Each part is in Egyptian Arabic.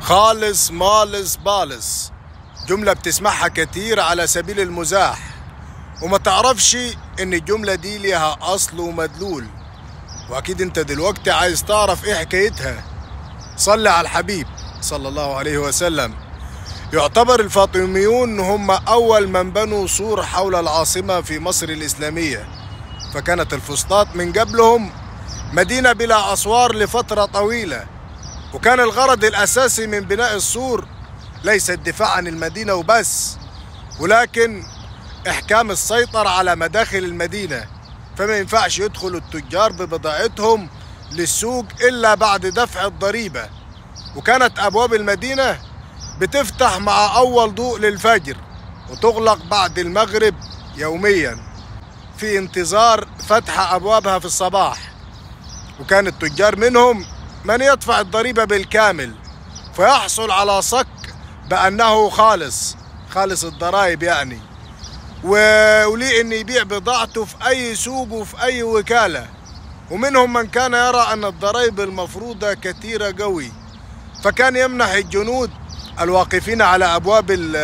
خالص مالص بالص جملة بتسمعها كتير على سبيل المزاح وما تعرفش ان الجملة دي ليها اصل ومدلول واكيد انت دلوقتي عايز تعرف ايه حكايتها صلي على الحبيب صلى الله عليه وسلم يعتبر الفاطميون هم اول من بنوا سور حول العاصمة في مصر الاسلامية فكانت الفسطاط من قبلهم مدينة بلا اسوار لفترة طويلة وكان الغرض الاساسي من بناء السور ليس الدفاع عن المدينة وبس ولكن إحكام السيطرة على مداخل المدينة فما ينفعش يدخل التجار ببضاعتهم للسوق إلا بعد دفع الضريبة وكانت أبواب المدينة بتفتح مع أول ضوء للفجر وتغلق بعد المغرب يوميا في انتظار فتح أبوابها في الصباح وكان التجار منهم من يدفع الضريبة بالكامل فيحصل على صك بأنه خالص خالص الضرائب يعني وليه ان يبيع بضاعته في اي سوق وفي اي وكالة ومنهم من كان يرى ان الضرائب المفروضة كثيرة قوي فكان يمنح الجنود الواقفين على ابواب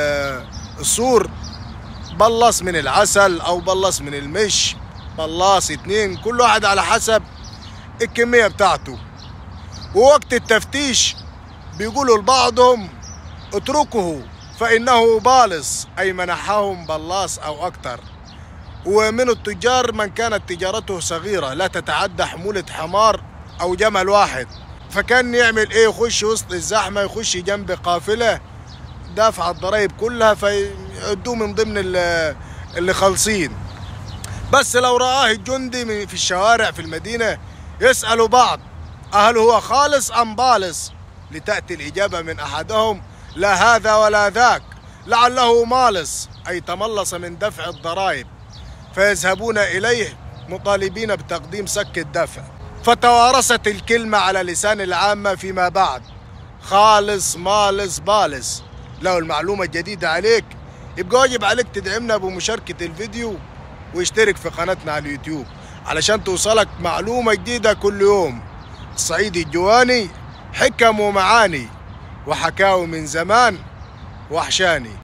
السور بلص من العسل او بلص من المش بلاص اتنين كل واحد على حسب الكمية بتاعته ووقت التفتيش بيقولوا لبعضهم اتركه فإنه بالص أي منحهم بلاص أو أكثر ومن التجار من كانت تجارته صغيرة لا تتعدى حمولة حمار أو جمل واحد فكان يعمل إيه يخش وسط الزحمة يخش جنب قافلة دافع الضرائب كلها فيعدوه من ضمن اللي خالصين بس لو رآه الجندي في الشوارع في المدينة يسألوا بعض هل هو خالص أم بالص لتأتي الإجابة من أحدهم لا هذا ولا ذاك لعله مالص أي تملص من دفع الضرائب فيذهبون إليه مطالبين بتقديم سك الدفع فتوارثت الكلمة على لسان العامة فيما بعد خالص مالص بالص لو المعلومة الجديدة عليك يبقى واجب عليك تدعمنا بمشاركة الفيديو واشترك في قناتنا على اليوتيوب علشان توصلك معلومة جديدة كل يوم الصعيدي الجواني حكم ومعاني وحكاوي من زمان وحشاني